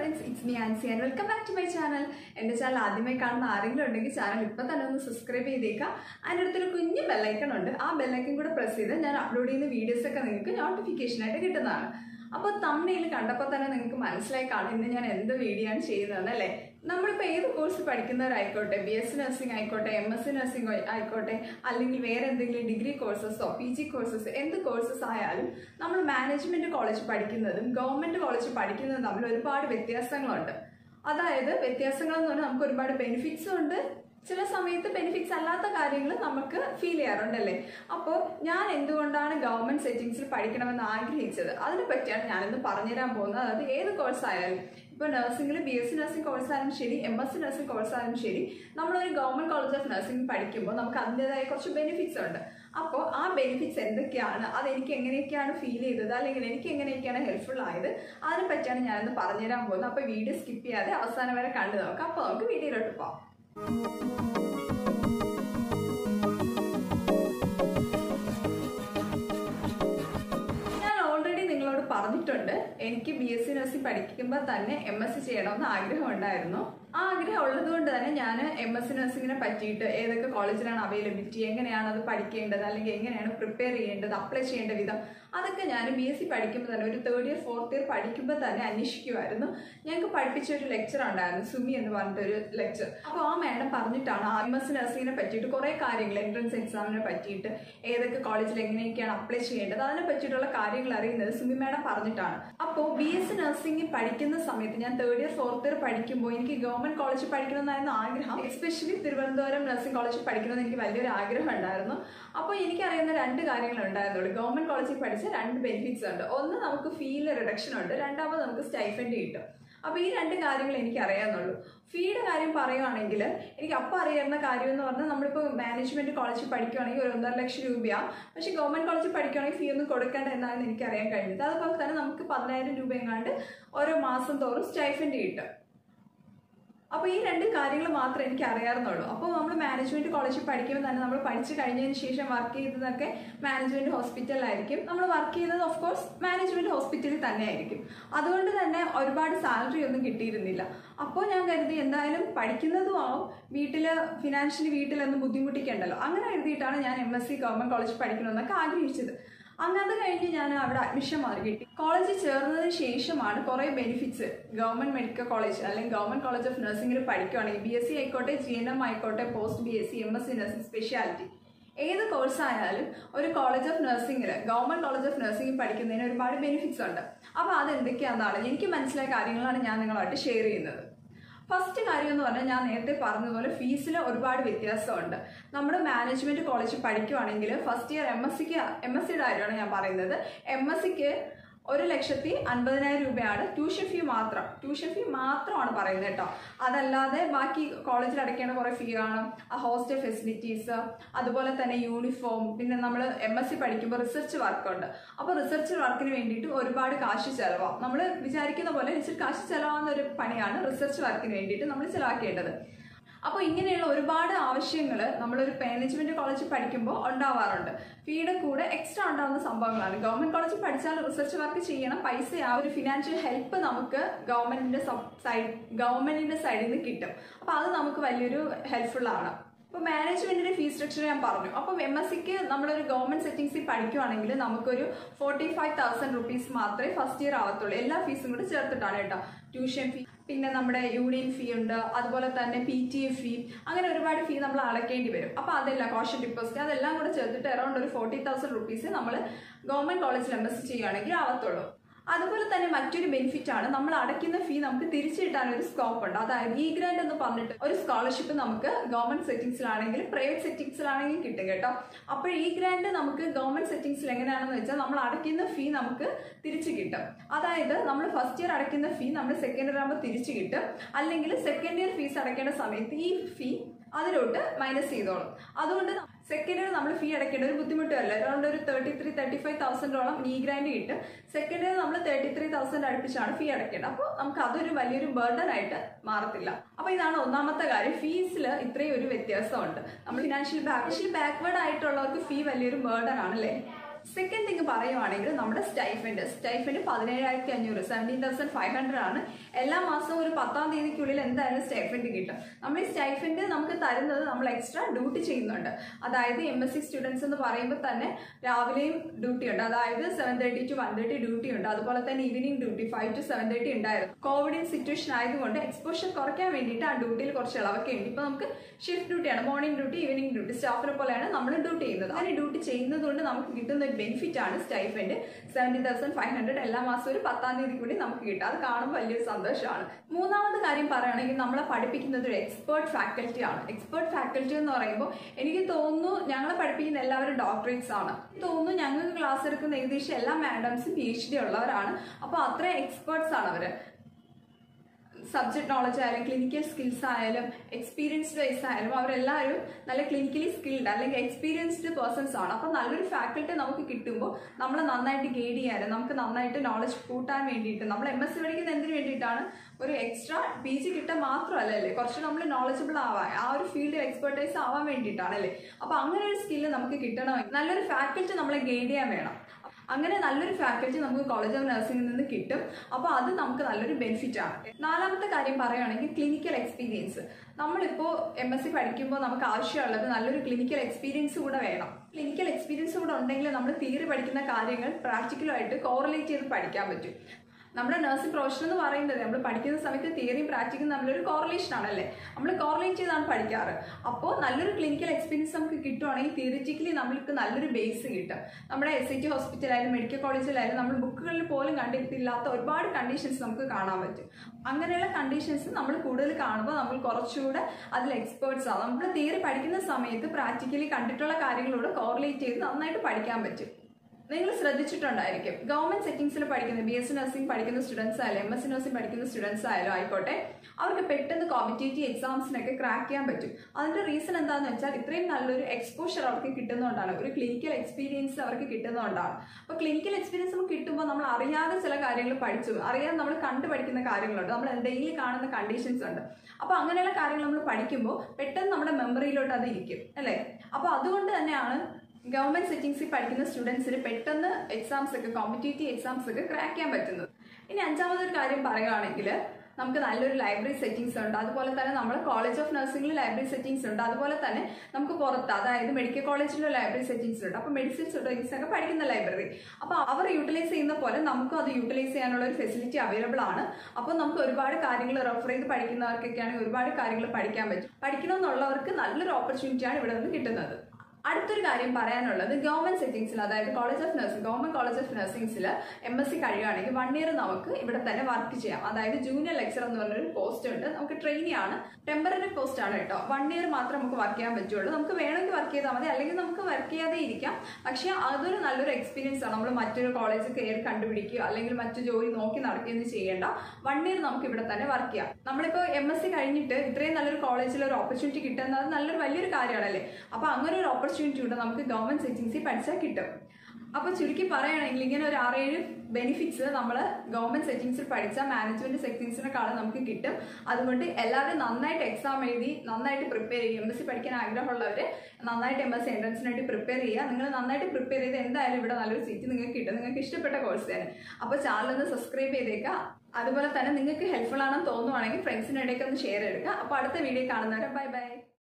friends it's me Ancy and welcome back to my channel എൻ്റെ channel ആദ്യമായി കാണുന്ന ആരെങ്കിലും ഉണ്ടെങ്കിൽ ചാനൽ ഇപ്പം തന്നെ ഒന്ന് സബ്സ്ക്രൈബ് ചെയ്തേക്കാം അതിൻ്റെ അടുത്തൊരു കുഞ്ഞ് ബെല്ലൈക്കൺ ഉണ്ട് ആ ബെല്ലൈക്കൺ കൂടെ പ്രസ് ചെയ്ത് ഞാൻ അപ്ലോഡ് ചെയ്യുന്ന വീഡിയോസൊക്കെ നിങ്ങൾക്ക് നോട്ടിഫിക്കേഷനായിട്ട് കിട്ടുന്നതാണ് അപ്പോൾ തമ്മിൽ കണ്ടപ്പോൾ തന്നെ നിങ്ങൾക്ക് മനസ്സിലായി കാണും ഇന്ന് ഞാൻ എന്ത് വീഡിയോ ആണ് ചെയ്യുന്നതെന്ന് അല്ലേ നമ്മളിപ്പോൾ ഏത് കോഴ്സ് പഠിക്കുന്നവരായിക്കോട്ടെ ബി എസ് സി നഴ്സിംഗ് ആയിക്കോട്ടെ എം എസ് സി നഴ്സിംഗ് ആയിക്കോട്ടെ അല്ലെങ്കിൽ വേറെ എന്തെങ്കിലും ഡിഗ്രി കോഴ്സസോ പി ജി കോഴ്സസ് എന്ത് കോഴ്സസ് ആയാലും നമ്മൾ മാനേജ്മെന്റ് കോളേജ് പഠിക്കുന്നതും ഗവൺമെന്റ് കോളേജ് പഠിക്കുന്നതും തമ്മിൽ ഒരുപാട് വ്യത്യാസങ്ങളുണ്ട് അതായത് വ്യത്യാസങ്ങൾ എന്ന് പറഞ്ഞാൽ നമുക്ക് ഒരുപാട് ബെനിഫിറ്റ്സും ഉണ്ട് ചില സമയത്ത് ബെനിഫിറ്റ്സ് അല്ലാത്ത കാര്യങ്ങൾ നമുക്ക് ഫീൽ ചെയ്യാറുണ്ടല്ലേ അപ്പോൾ ഞാൻ എന്തുകൊണ്ടാണ് ഗവൺമെന്റ് സെറ്റിംഗ്സിൽ പഠിക്കണമെന്ന് ആഗ്രഹിച്ചത് അതിനെ പറ്റിയാണ് ഞാനിന്ന് പറഞ്ഞുതരാൻ പോകുന്നത് അതായത് ഏത് കോഴ്സ് ആയാലും ഇപ്പോൾ നഴ്സിംഗിൽ B S C nursing course ആയാലും ശരി M S C nursing course ആയാലും ശരി നമ്മളൊരു ഗവൺമെന്റ് കോളേജ് ഓഫ് നഴ്സിംഗ് പഠിക്കുമ്പോൾ നമുക്ക് അതിൻ്റെതായ കുറച്ച് ബെനിഫിറ്റ്സ് ഉണ്ട് അപ്പോൾ ആ ബെനിഫിറ്റ്സ് എന്തൊക്കെയാണ് അത് എനിക്ക് എങ്ങനെയൊക്കെയാണ് ഫീൽ ചെയ്തത് അല്ലെങ്കിൽ എനിക്ക് എങ്ങനെയൊക്കെയാണ് ഹെൽപ്ഫുൾ ആയത് അതിനെ പറ്റിയാണ് ഞാനിന്ന് പറഞ്ഞുതരാൻ പോകുന്നത് അപ്പോൾ വീഡിയോ സ്കിപ്പ് ചെയ്യാതെ അവസാനം വരെ കണ്ടു നോക്കാം അപ്പോൾ നമുക്ക് വീഡിയോയിലോട്ട് പോകാം ഞാൻ ഓൾറെഡി നിങ്ങളോട് പറഞ്ഞിട്ടുണ്ട് എനിക്ക് ബി എസ് സി നഴ്സിംഗ് പഠിക്കുമ്പോൾ തന്നെ എം എസ് സി ചെയ്യണമെന്ന് ആഗ്രഹം ഉണ്ടായിരുന്നു ആ ആഗ്രഹം ഉള്ളത് കൊണ്ട് തന്നെ ഞാൻ എം എസ് സി നഴ്സിംഗിനെ പറ്റിയിട്ട് ഏതൊക്കെ കോളേജിലാണ് അവൈലബിലിറ്റി എങ്ങനെയാണ് അത് പഠിക്കേണ്ടത് അല്ലെങ്കിൽ എങ്ങനെയാണ് പ്രിപ്പയർ ചെയ്യേണ്ടത് അപ്ലൈ ചെയ്യേണ്ട വിധം അതൊക്കെ ഞാൻ ബി എസ് സി പഠിക്കുമ്പോൾ തന്നെ ഒരു തേർഡ് ഇയർ ഫോർത്ത് ഇയർ പഠിക്കുമ്പോൾ തന്നെ അന്വേഷിക്കുമായിരുന്നു ഞങ്ങൾക്ക് പഠിപ്പിച്ച ഒരു ലെക്ചർ ഉണ്ടായിരുന്നു സുമി എന്ന് പറഞ്ഞിട്ടൊരു ലെക്ചർ അപ്പോൾ ആ മാഡം പറഞ്ഞിട്ടാണ് എം എസ് സി നഴ്സിംഗിനെ പറ്റിയിട്ട് കുറേ കാര്യങ്ങൾ എൻട്രൻസ് എക്സാമിനെ പറ്റിയിട്ട് ഏതൊക്കെ കോളേജിൽ എങ്ങനെയൊക്കെയാണ് അപ്ലൈ ചെയ്യേണ്ടത് അതിനെ പറ്റിയിട്ടുള്ള കാര്യങ്ങൾ അറിയുന്നത് സുമി മാഡം പറഞ്ഞിട്ടാണ് അപ്പോൾ ബി എസ് സി നഴ്സിംഗ് പഠിക്കുന്ന സമയത്ത് ഞാൻ തേർഡ് ഇയർ ഫോർത്ത് ഇയർ പഠിക്കുമ്പോൾ എനിക്ക് ഗവൺമെന്റ് കോളേജിൽ പഠിക്കണമെന്നായിരുന്നു ആഗ്രഹം എസ്പെഷ്യലി തിരുവനന്തപുരം നഴ്സിംഗ് കോളേജിൽ പഠിക്കണമെന്ന് എനിക്ക് വലിയൊരു ആഗ്രഹം ഉണ്ടായിരുന്നു അപ്പോൾ എനിക്കറിയുന്ന രണ്ട് കാര്യങ്ങൾ ഉണ്ടായിരുന്നുള്ളൂ ഗവൺമെന്റ് കോളേജിൽ പഠിച്ച രണ്ട് ബെനിഫിറ്റ്സ് ഉണ്ട് ഒന്ന് നമുക്ക് ഫീൽ റിഡക്ഷൻ ഉണ്ട് രണ്ടാമത് നമുക്ക് സ്റ്റൈഫൻഡ് കിട്ടും അപ്പോൾ ഈ രണ്ട് കാര്യങ്ങൾ എനിക്ക് അറിയാമെന്നുള്ളൂ ഫീയുടെ കാര്യം പറയുവാണെങ്കിൽ എനിക്ക് അപ്പം അറിയാവുന്ന കാര്യം എന്ന് പറഞ്ഞാൽ നമ്മളിപ്പോൾ മാനേജ്മെന്റ് കോളേജിൽ പഠിക്കുകയാണെങ്കിൽ ഒരു ഒന്നര ലക്ഷം രൂപയാണ് പക്ഷേ ഗവൺമെന്റ് കോളേജിൽ പഠിക്കുകയാണെങ്കിൽ ഫീ ഒന്നും കൊടുക്കേണ്ട എന്നാണ് എനിക്ക് അറിയാൻ കഴിഞ്ഞത് അതുപോലെ തന്നെ നമുക്ക് പതിനായിരം രൂപ എങ്ങാണ്ട് ഓരോ മാസം തോറും സ്റ്റൈഫൻഡ് കിട്ടും അപ്പോൾ ഈ രണ്ട് കാര്യങ്ങൾ മാത്രമേ എനിക്ക് അറിയാറുന്നുള്ളൂ അപ്പോൾ നമ്മൾ മാനേജ്മെന്റ് കോളേജിൽ പഠിക്കുമ്പോൾ തന്നെ നമ്മൾ പഠിച്ചു കഴിഞ്ഞതിന് ശേഷം വർക്ക് ചെയ്തതൊക്കെ മാനേജ്മെന്റ് ഹോസ്പിറ്റലിലായിരിക്കും നമ്മൾ വർക്ക് ചെയ്തത് ഓഫ് കോഴ്സ് മാനേജ്മെന്റ് ഹോസ്പിറ്റലിൽ തന്നെ ആയിരിക്കും അതുകൊണ്ട് തന്നെ ഒരുപാട് സാലറി ഒന്നും കിട്ടിയിരുന്നില്ല അപ്പോൾ ഞാൻ കരുതി എന്തായാലും പഠിക്കുന്നതും ആവും വീട്ടിൽ ഫിനാൻഷ്യലി വീട്ടിലൊന്നും ബുദ്ധിമുട്ടിക്കണ്ടല്ലോ അങ്ങനെ എഴുതിയിട്ടാണ് ഞാൻ എം എസ് സി ഗവൺമെന്റ് കോളേജിൽ പഠിക്കണമെന്നൊക്കെ ആഗ്രഹിച്ചത് അങ്ങനെ കഴിഞ്ഞ് ഞാൻ അവിടെ അഡ്മിഷൻ മാറി കിട്ടി കോളേജിൽ ചേർന്നതിന് ശേഷമാണ് കുറേ ബെനിഫിറ്റ്സ് ഗവൺമെന്റ് മെഡിക്കൽ കോളേജ് അല്ലെങ്കിൽ ഗവൺമെന്റ് കോളേജ് ഓഫ് നഴ്സിംഗിൽ പഠിക്കുകയാണെങ്കിൽ ബി എസ് സി ആയിക്കോട്ടെ ജി എൻ എം ആയിക്കോട്ടെ post B S C M S C nursing speciality ഏത് കോഴ്സ് ആയാലും ഒരു കോളേജ് ഓഫ് നഴ്സിംഗിൽ ഗവൺമെന്റ് കോളേജ് ഓഫ് നഴ്സിംഗിൽ പഠിക്കുന്നതിന് ഒരുപാട് ബെനിഫിറ്റ്സ് ഉണ്ട് അപ്പോൾ അത് എന്തൊക്കെയാണെന്നാണ് എനിക്ക് മനസ്സിലായ കാര്യങ്ങളാണ് ഞാൻ നിങ്ങളുമായിട്ട് ഷെയർ ചെയ്യുന്നത് ഫസ്റ്റ് കാര്യം എന്ന് പറഞ്ഞാൽ ഞാൻ നേരത്തെ പറഞ്ഞതുപോലെ ഫീസിൽ ഒരുപാട് വ്യത്യാസമുണ്ട് നമ്മുടെ മാനേജ്മെന്റ് കോളേജിൽ പഠിക്കുവാണെങ്കിൽ ഫസ്റ്റ് ഇയർ എം എസ് സിക്ക് എം എസ് സിയുടെ കാര്യമാണ് ഞാൻ പറയുന്നത് എം എസ് സിക്ക് ഒരു ലക്ഷത്തി അൻപതിനായിരം രൂപയാണ് ട്യൂഷൻ ഫീ മാത്രം ട്യൂഷൻ ഫീ മാത്രമാണ് പറയുന്നത് കേട്ടോ അതല്ലാതെ ബാക്കി കോളേജിൽ അടയ്ക്കേണ്ട കുറേ ഫീ കാണും ഹോസ്റ്റൽ ഫെസിലിറ്റീസ് അതുപോലെ തന്നെ യൂണിഫോം പിന്നെ നമ്മൾ എം എസ് സി പഠിക്കുമ്പോൾ റിസർച്ച് വർക്കുണ്ട് അപ്പോൾ റിസർച്ച് വർക്കിന് വേണ്ടിയിട്ട് ഒരുപാട് കാശ് ചിലവാകും നമ്മൾ വിചാരിക്കുന്ന പോലെ ഇച്ചിരി കാശ് ചിലവാകുന്ന ഒരു പണിയാണ് റിസർച്ച് വർക്കിന് വേണ്ടിയിട്ട് നമ്മൾ ചിലവാക്കേണ്ടത് അപ്പോൾ ഇങ്ങനെയുള്ള ഒരുപാട് ആവശ്യങ്ങൾ നമ്മളൊരു മാനേജ്മെന്റ് കോളേജിൽ പഠിക്കുമ്പോൾ ഉണ്ടാവാറുണ്ട് ഫീയുടെ കൂടെ എക്സ്ട്രാ ഉണ്ടാകുന്ന സംഭവങ്ങളാണ് ഗവൺമെന്റ് കോളേജിൽ പഠിച്ചാൽ റിസർച്ച് വർക്ക് ചെയ്യണം പൈസ ആ ഒരു ഫിനാൻഷ്യൽ ഹെൽപ്പ് നമുക്ക് ഗവൺമെന്റിന്റെ സൈഡ് ഗവൺമെന്റിന്റെ സൈഡിൽ നിന്ന് കിട്ടും അപ്പോൾ അത് നമുക്ക് വലിയൊരു ഹെൽപ്ഫുൾ ആണ് ഇപ്പോൾ മാനേജ്മെന്റിന്റെ ഫീസ് സ്ട്രക്ചർ ഞാൻ പറഞ്ഞു അപ്പം എം എസ് സിക്ക് നമ്മളൊരു ഗവൺമെന്റ് സെറ്റിംഗ്സിൽ പഠിക്കുവാണെങ്കിൽ നമുക്കൊരു ഫോർട്ടി ഫൈവ് തൗസൻഡ് റുപ്പീസ് മാത്രമേ ഫസ്റ്റ് ഇയർ ആവത്തുള്ളൂ എല്ലാ ഫീസും കൂടി ചേർത്തിട്ടാണ് കേട്ടോ ട്യൂഷൻ ഫീ പിന്നെ നമ്മുടെ യൂണിയൻ ഫീ ഉണ്ട് അതുപോലെ തന്നെ പി ടി എ ഫീ അങ്ങനെ ഒരുപാട് ഫീ നമ്മൾ അടയ്ക്കേണ്ടി വരും അപ്പോൾ അതെല്ലാം കോഷൻ ഡിപ്പോസിറ്റ് അതെല്ലാം കൂടെ ചേർത്തിട്ട് അറൗണ്ട് ഒരു ഫോർട്ടി തൗസൻഡ് റുപ്പീസ് നമ്മൾ ഗവൺമെന്റ് കോളേജിൽ എം എസ് സി ചെയ്യുകയാണെങ്കിൽ ആവത്തുള്ളൂ അതുപോലെ തന്നെ മറ്റൊരു ബെനിഫിറ്റ് ആണ് നമ്മൾ അടയ്ക്കുന്ന ഫീ നമുക്ക് തിരിച്ചു കിട്ടാൻ ഒരു സ്കോപ്പ് ഉണ്ട് അതായത് ഈ ഗ്രാൻഡ് എന്ന് പറഞ്ഞിട്ട് ഒരു സ്കോളർഷിപ്പ് നമുക്ക് ഗവൺമെന്റ് സെറ്റിംഗ്സിലാണെങ്കിലും പ്രൈവറ്റ് സെറ്റിംഗ്സിലാണെങ്കിലും കിട്ടും കേട്ടോ അപ്പോൾ ഈ ഗ്രാൻഡ് നമുക്ക് ഗവൺമെന്റ് സെറ്റിംഗ്സിൽ എങ്ങനെയാണെന്ന് വെച്ചാൽ നമ്മൾ അടയ്ക്കുന്ന ഫീ നമുക്ക് തിരിച്ചു കിട്ടും അതായത് നമ്മൾ ഫസ്റ്റ് ഇയർ അടയ്ക്കുന്ന ഫീ നമ്മൾ സെക്കൻഡ് ഇയർ ആകുമ്പോൾ തിരിച്ചു കിട്ടും അല്ലെങ്കിൽ സെക്കൻഡ് ഇയർ ഫീസ് അടയ്ക്കേണ്ട സമയത്ത് ഈ ഫീ അതിലോട്ട് മൈനസ് ചെയ്തോളും അതുകൊണ്ട് സെക്കൻഡ് ഇയർ നമ്മൾ ഫീ അടയ്ക്കേണ്ട ഒരു ബുദ്ധിമുട്ടല്ല അറൗണ്ട് ഒരു തേർട്ടി ത്രീ തേർട്ടി ഫൈവ് തൗസൻഡോളം നീ ഗ്രാൻഡ് കിട്ടും സെക്കൻഡ് ഇയർ നമ്മൾ തേർട്ടി ത്രീ തൗസൻഡ് അടുപ്പിച്ചാണ് ഫീ അടയ്ക്കേണ്ടത് അപ്പോൾ നമുക്ക് അതൊരു വലിയൊരു ബർഡൻ ആയിട്ട് മാറത്തില്ല അപ്പോൾ ഇതാണ് ഒന്നാമത്തെ കാര്യം ഫീസിൽ ഇത്രയും ഒരു വ്യത്യാസമുണ്ട് നമ്മൾ ഫിനാൻഷ്യൽ ബാക്ക് ബാക്ക്വേർഡ് ആയിട്ടുള്ളവർക്ക് ഫീ വലിയൊരു ബർഡൻ ആണല്ലേ സെക്കൻഡ് തിങ് പറയുവാണെങ്കിൽ നമ്മുടെ സ്റ്റൈഫൻഡ് സ്റ്റൈഫൻഡ് പതിനേഴായിരത്തി അഞ്ഞൂറ് സെവൻറ്റീൻ തൗസൻഡ് ഫൈവ് ഹൺഡ്രഡ് ആണ് എല്ലാ മാസവും ഒരു പത്താം തീയതിക്കുള്ളിൽ എന്തായാലും സ്റ്റൈഫൻഡ് കിട്ടും നമ്മൾ ഈ സ്റ്റൈഫൻഡ് നമുക്ക് തരുന്നത് നമ്മൾ എക്സ്ട്രാ ഡ്യൂട്ടി ചെയ്യുന്നുണ്ട് അതായത് എം എസ് സി സ്റ്റുഡൻസ് എന്ന് പറയുമ്പോൾ തന്നെ രാവിലെയും ഡ്യൂട്ടി ഉണ്ട് അതായത് seven thirty to one thirty duty ഉണ്ട് അതുപോലെ തന്നെ evening duty five to seven thirty ഉണ്ടായിരുന്നു കോവിഡ് സിറ്റുവേഷൻ ആയതുകൊണ്ട് എക്സ്പോഷർ കുറയ്ക്കാൻ വേണ്ടിയിട്ട് ആ ഡ്യൂട്ടിയിൽ കുറച്ച് ഇളവൊക്കെ ഉണ്ട് ഇപ്പൊ നമുക്ക് ഷിഫ്റ്റ് ഡ്യൂട്ടിയാണ് മോർണിംഗ് ഡ്യൂട്ടി ഈവനിങ് ഡ്യൂട്ടി സ്റ്റാഫിനെ പോലെയാണ് നമ്മൾ ഡ്യൂട്ടി ചെയ്യുന്നത് അങ്ങനെ ഡ്യൂട്ടി ചെയ്യുന്നത് കൊണ്ട് നമുക്ക് കിട്ടുന്ന ഒരു ബെനിഫിറ്റ് ആണ് stipend seventy thousand five hundred എല്ലാ മാസവും ഒരു പത്താം തീയതി കൂടി നമുക്ക് കിട്ടും അത് കാണുമ്പോൾ വലിയൊരു സന്തോഷമാണ് മൂന്നാമത് കാര്യം പറയുകയാണെങ്കിൽ നമ്മളെ പഠിപ്പിക്കുന്നത് ഒരു എക്സ്പേർട്ട് ഫാക്കൽറ്റി ആണ് എക്സ്പേർട്ട് ഫാക്കൽറ്റി എന്ന് പറയുമ്പോൾ എനിക്ക് തോന്നുന്നു ഞങ്ങളെ പഠിപ്പിക്കുന്ന എല്ലാവരും ഡോക്ടറേറ്റ്സ് ആണ് തോന്നുന്നു ഞങ്ങൾക്ക് ക്ലാസ് എടുക്കുന്ന ഏകദേശം എല്ലാ മാഡംസും പി എച്ച് ഡി ഉള്ളവരാണ് അപ്പോൾ അത്ര എക്സ്പേർട്സ് ആണ് അവർ സബ്ജക്ട് നോളജ് ആയാലും ക്ലിനിക്കൽ സ്കിൽസ് ആയാലും എക്സ്പീരിയൻസ്ഡ് വൈസ് ആയാലും അവരെല്ലാവരും നല്ല ക്ലിനിക്കലി സ്കിൽഡ് അല്ലെങ്കിൽ എക്സ്പീരിയൻസ്ഡ് പേഴ്സൺസ് ആണ് അപ്പോൾ നല്ലൊരു ഫാക്കൽറ്റി നമുക്ക് കിട്ടുമ്പോൾ നമ്മൾ നന്നായിട്ട് ഗൈഡ് ചെയ്യാനും നമുക്ക് നന്നായിട്ട് നോളജ് കൂട്ടാൻ വേണ്ടിയിട്ട് നമ്മൾ എം എസ് സി പഠിക്കുന്ന എന്തിനു വേണ്ടിയിട്ടാണ് ഒരു എക്സ്ട്രാ പി ജി കിട്ടാൻ മാത്രമല്ലല്ലേ കുറച്ച് നമ്മൾ നോളജബിൾ ആവാൻ ആ ഒരു ഫീൽഡിൽ എക്സ്പെർട്ടൈസ് ആവാൻ വേണ്ടിയിട്ടാണ് അല്ലേ അപ്പോൾ അങ്ങനെ ഒരു സ്കില്ല് നമുക്ക് കിട്ടണമെങ്കിൽ നല്ലൊരു ഫാക്കൽറ്റി നമ്മളെ ഗൈഡ് ചെയ്യാൻ വേണം അങ്ങനെ നല്ലൊരു ഫാക്കൽറ്റി നമുക്ക് കോളേജ് ഓഫ് നഴ്സിംഗിൽ നിന്ന് കിട്ടും അപ്പോൾ അത് നമുക്ക് നല്ലൊരു ബെനിഫിറ്റ് ആണ് നാലാമത്തെ കാര്യം പറയുകയാണെങ്കിൽ ക്ലിനിക്കൽ എക്സ്പീരിയൻസ് നമ്മളിപ്പോൾ എം എസ് സി പഠിക്കുമ്പോൾ നമുക്ക് ആവശ്യമുള്ളത് നല്ലൊരു ക്ലിനിക്കൽ എക്സ്പീരിയൻസ് കൂടെ വേണം ക്ലിനിക്കൽ എക്സ്പീരിയൻസ് കൂടെ ഉണ്ടെങ്കിൽ നമ്മൾ തിയറി പഠിക്കുന്ന കാര്യങ്ങൾ പ്രാക്ടിക്കലുമായിട്ട് കോറിലേറ്റ് ചെയ്ത് പഠിക്കാൻ പറ്റും നമ്മുടെ നഴ്സിംഗ് പ്രൊഫഷൻ എന്ന് പറയുന്നത് നമ്മൾ പഠിക്കുന്ന സമയത്ത് തിയറിയും പ്രാക്ടിക്കും തമ്മിലൊരു കോറിലേഷൻ ആണല്ലേ നമ്മൾ കോറിലേറ്റ് ചെയ്താണ് പഠിക്കാറ് അപ്പോൾ നല്ലൊരു ക്ലിനിക്കൽ എക്സ്പീരിയൻസ് നമുക്ക് കിട്ടുവാണെങ്കിൽ തിയറിറ്റിക്കലി നമ്മൾക്ക് നല്ലൊരു ബേസ് കിട്ടും നമ്മുടെ എസ് ഐ ടി ഹോസ്പിറ്റലായാലും മെഡിക്കൽ കോളേജിലായാലും നമ്മൾ ബുക്കുകളിൽ പോലും കണ്ടിട്ടില്ലാത്ത ഒരുപാട് കണ്ടീഷൻസ് നമുക്ക് കാണാൻ പറ്റും അങ്ങനെയുള്ള കണ്ടീഷൻസ് നമ്മൾ കൂടുതൽ കാണുമ്പോൾ നമ്മൾ കുറച്ചുകൂടെ അതിൽ എക്സ്പേർട്സ് ആവും നമ്മൾ തിയറി പഠിക്കുന്ന സമയത്ത് പ്രാക്ടിക്കലി കണ്ടിട്ടുള്ള കാര്യങ്ങളോട് കോറിലേറ്റ് ചെയ്ത് നന്നായിട്ട് പഠിക്കാൻ പറ്റും നിങ്ങൾ ശ്രദ്ധിച്ചിട്ടുണ്ടായിരിക്കും ഗവൺമെന്റ് സെറ്റിംഗ്സിൽ പഠിക്കുന്ന ബി എസ് നഴ്സിംഗ് പഠിക്കുന്ന സ്റ്റുഡൻസ് ആയാലും എം എസ് നഴ്സിംഗ് പഠിക്കുന്ന സ്റ്റുഡൻസ് ആയാലും ആയിക്കോട്ടെ അവർക്ക് പെട്ടെന്ന് കോമ്പറ്റേറ്റീവ് എക്സാംസിനൊക്കെ ക്രാക്ക് ചെയ്യാൻ പറ്റും അതിന്റെ റീസൺ എന്താണെന്ന് വെച്ചാൽ ഇത്രയും നല്ലൊരു എക്സ്പോഷർ അവർക്ക് കിട്ടുന്നതുകൊണ്ടാണ് ഒരു ക്ലിനിക്കൽ എക്സ്പീരിയൻസ് അവർക്ക് കിട്ടുന്നതുകൊണ്ടാണ് അപ്പോൾ ക്ലിനിക്കൽ എക്സ്പീരിയൻസ് നമുക്ക് കിട്ടുമ്പോൾ നമ്മൾ അറിയാതെ ചില കാര്യങ്ങൾ പഠിച്ചു അറിയാതെ നമ്മൾ കണ്ടു പഠിക്കുന്ന കാര്യങ്ങളുണ്ട് നമ്മൾ ഡെയിലി കാണുന്ന കണ്ടീഷൻസ് ഉണ്ട് അപ്പോൾ അങ്ങനെയുള്ള കാര്യങ്ങൾ നമ്മൾ പഠിക്കുമ്പോൾ പെട്ടെന്ന് നമ്മുടെ മെമ്മറിയിലോട്ട് അത് ഇരിക്കും അല്ലേ അപ്പോൾ അതുകൊണ്ട് തന്നെയാണ് ഗവൺമെന്റ് സെറ്റിംഗ്സിൽ പഠിക്കുന്ന സ്റ്റുഡൻസിന് പെട്ടെന്ന് എക്സാംസ് ഒക്കെ കോമ്പറ്റേറ്റീവ് എക്സാംസ് ഒക്കെ ക്രാക്ക് ചെയ്യാൻ പറ്റുന്നത് ഇനി അഞ്ചാമതൊരു കാര്യം പറയുകയാണെങ്കിൽ നമുക്ക് നല്ലൊരു ലൈബ്രറി സെറ്റിംഗ്സ് ഉണ്ട് അതുപോലെ തന്നെ നമ്മുടെ കോളേജ് ഓഫ് നഴ്സിംഗിൽ ലൈബ്രറി സെറ്റിംഗ്സ് ഉണ്ട് അതുപോലെ തന്നെ നമുക്ക് പുറത്ത് അതായത് മെഡിക്കൽ കോളേജിലെ ലൈബ്രറി സെറ്റിംഗ്സ് ഉണ്ട് അപ്പോൾ മെഡിസിൻ സ്റ്റുഡൻസ് ഒക്കെ പഠിക്കുന്ന ലൈബ്രറി അപ്പോൾ അവർ യൂട്ടിലൈസ് ചെയ്യുന്ന പോലെ നമുക്കും അത് യൂട്ടിലൈസ് ചെയ്യാനുള്ള ഒരു ഫെസിലിറ്റി അവൈലബിൾ ആണ് അപ്പോൾ നമുക്ക് ഒരുപാട് കാര്യങ്ങൾ റെഫർ ചെയ്ത് പഠിക്കുന്നവർക്കൊക്കെയാണെങ്കിൽ ഒരുപാട് കാര്യങ്ങൾ പഠിക്കാൻ പറ്റും പഠിക്കണമെന്നുള്ളവർക്ക് നല്ലൊരു ഓപ്പർച്യൂണിറ്റിയാണ് ഇവിടെ നിന്ന് കിട്ടുന്നത് അടുത്തൊരു കാര്യം പറയാനുള്ളത് ഗവൺമെന്റ് സെറ്റിംഗ്സിൽ അതായത് college of nursing government college of നഴ്സിംഗ്സിൽ എം എസ് സി കഴിയുകയാണെങ്കിൽ വൺ ഇയർ നമുക്ക് ഇവിടെ തന്നെ വർക്ക് ചെയ്യാം അതായത് ജൂനിയർ ലെക്ചർ എന്ന് പറഞ്ഞൊരു പോസ്റ്റ് ഉണ്ട് നമുക്ക് ട്രെയിനി ആണ് ടെമ്പററി പോസ്റ്റ് ആണ് കേട്ടോ വൺ ഇയർ മാത്രം നമുക്ക് വർക്ക് ചെയ്യാൻ പറ്റുള്ളൂ നമുക്ക് വേണമെങ്കിൽ വർക്ക് ചെയ്താൽ മതി അല്ലെങ്കിൽ നമുക്ക് വർക്ക് ചെയ്യാതെ ഇരിക്കാം പക്ഷേ അതൊരു നല്ലൊരു എക്സ്പീരിയൻസ് ആണ് നമ്മൾ മറ്റൊരു കോളേജ് കയറി കണ്ടുപിടിക്കുക അല്ലെങ്കിൽ മറ്റു ജോലി നോക്കി നടക്കുകയൊന്നും ചെയ്യേണ്ട വൺ ഇയർ നമുക്ക് ഇവിടെ തന്നെ വർക്ക് ചെയ്യാം നമ്മളിപ്പോൾ എം എസ് സി കഴിഞ്ഞിട്ട് ഇത്രയും നല്ലൊരു കോളേജിൽ ഒരു ഓപ്പർച്യൂണിറ്റി കിട്ടുന്നത് നല്ലൊരു വലിയൊരു കാര്യമാണല്ലേ അപ്പോൾ അങ്ങനെ ഒരു ഓപ്പർച്യൂണിറ്റി ഉണ്ട് നമുക്ക് ഗവൺമെന്റ് സെറ്റിംഗ്സിൽ പഠിച്ചാൽ കിട്ടും അപ്പോൾ ചുരുക്കി പറയുകയാണെങ്കിൽ ഇങ്ങനെ ഒരു ആറേഴ് ബെനിഫിറ്റ്സ് നമ്മൾ ഗവൺമെന്റ് സെറ്റിംഗ്സിൽ പഠിച്ച മാനേജ്മെന്റ് സെറ്റിംഗ്സിനെക്കാളും നമുക്ക് കിട്ടും അതുകൊണ്ട് എല്ലാവരും നന്നായിട്ട് എക്സാം എഴുതി നന്നായിട്ട് പ്രിപ്പയർ ചെയ്യുക എം എസ് സി പഠിക്കാൻ ആഗ്രഹമുള്ളവർ നന്നായിട്ട് എം എസ് സി എൻട്രൻസിനായിട്ട് പ്രിപ്പയർ ചെയ്യുക നിങ്ങൾ നന്നായിട്ട് പ്രിപ്പയർ ചെയ്ത് എന്തായാലും ഇവിടെ നല്ലൊരു സീറ്റ് നിങ്ങൾക്ക് കിട്ടും നിങ്ങൾക്ക് ഇഷ്ടപ്പെട്ട കോഴ്സ് തന്നെ അപ്പോൾ ചാനൽ ഒന്ന് സബ്സ്ക്രൈബ് ചെയ്തേക്കുക അതുപോലെ തന്നെ നിങ്ങൾക്ക് ഹെൽപ്ഫുൾ ആണെന്ന് തോന്നുവാണെങ്കിൽ ഫ്രണ്ട്സിനിടയ്ക്ക് ഒന്ന് ഷെയർ എടുക്കുക അപ്പോൾ അടുത്ത വീഡിയോ കാണുന്നവരെ ബൈ ബൈ